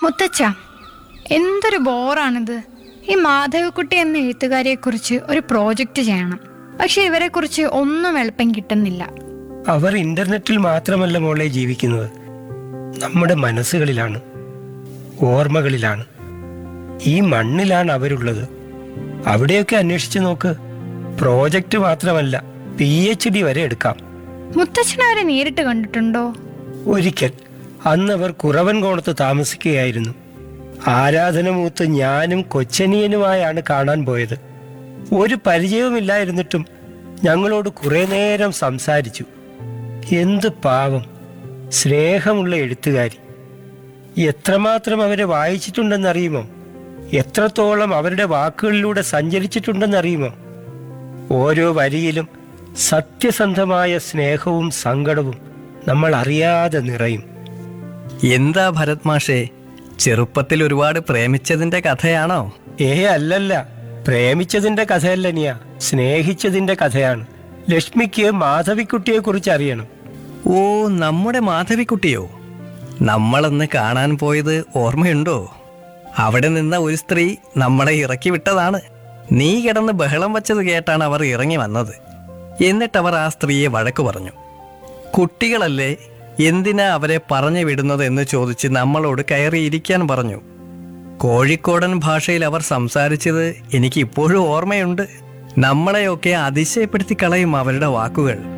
മുത്തച്ഛ എന്തൊരു ബോറാണിത് ഈ മാധവിക്കുട്ടി എന്ന എഴുത്തുകാരിയെക്കുറിച്ച് ഒരു പ്രോജക്റ്റ് ചെയ്യണം പക്ഷെ ഇവരെക്കുറിച്ച് ഒന്നും എളുപ്പം കിട്ടുന്നില്ല അവർ ഇന്റർനെറ്റിൽ മാത്രമല്ല മോളെ ജീവിക്കുന്നത് നമ്മുടെ മനസ്സുകളിലാണ് ഓർമ്മകളിലാണ് ഈ മണ്ണിലാണ് അവരുള്ളത് അവിടെയൊക്കെ അന്വേഷിച്ചു നോക്ക് പ്രോജക്റ്റ് മാത്രമല്ല പി എച്ച് ഡി വരെ എടുക്കാം മുത്തച്ഛൻ അവരെ നേരിട്ട് കണ്ടിട്ടുണ്ടോ ഒരിക്കൽ അന്ന് അവർ കുറവൻ കോണത്ത് താമസിക്കുകയായിരുന്നു ആരാധനമൂത്ത് ഞാനും കൊച്ചനിയനുമായാണ് കാണാൻ പോയത് ഒരു പരിചയവുമില്ലായിരുന്നിട്ടും ഞങ്ങളോട് കുറെ നേരം സംസാരിച്ചു എന്ത് പാവം സ്നേഹമുള്ള എഴുത്തുകാരി എത്രമാത്രം അവരെ വായിച്ചിട്ടുണ്ടെന്നറിയുമോ എത്രത്തോളം അവരുടെ വാക്കുകളിലൂടെ സഞ്ചരിച്ചിട്ടുണ്ടെന്നറിയുമോ ഓരോ വരിയിലും സത്യസന്ധമായ സ്നേഹവും സങ്കടവും നമ്മൾ അറിയാതെ നിറയും എന്താ ഭരത് മാഷേ ചെറുപ്പത്തിൽ ഒരുപാട് പ്രേമിച്ചതിന്റെ കഥയാണോ ഏ അല്ലല്ല പ്രേമിച്ചതിന്റെ കഥയല്ല നിയ സ്നേഹിച്ചതിന്റെ കഥയാണ് ലക്ഷ്മിക്ക് മാധവിക്കുട്ടിയെ കുറിച്ച് അറിയണം ഓ നമ്മുടെ മാധവിക്കുട്ടിയോ നമ്മളന്ന് കാണാൻ പോയത് ഓർമ്മയുണ്ടോ അവിടെ നിന്ന ഒരു സ്ത്രീ നമ്മളെ ഇറക്കി വിട്ടതാണ് നീ കിടന്ന് ബഹളം വച്ചത് കേട്ടാണ് അവർ ഇറങ്ങി വന്നത് എന്നിട്ടവർ ആ സ്ത്രീയെ വഴക്ക് പറഞ്ഞു കുട്ടികളല്ലേ എന്തിനാ അവരെ പറഞ്ഞു വിടുന്നത് എന്ന് ചോദിച്ച് നമ്മളോട് കയറിയിരിക്കാൻ പറഞ്ഞു കോഴിക്കോടൻ ഭാഷയിൽ അവർ സംസാരിച്ചത് എനിക്ക് ഇപ്പോഴും ഓർമ്മയുണ്ട് നമ്മളെയൊക്കെ അതിശയപ്പെടുത്തി കളയും അവരുടെ വാക്കുകൾ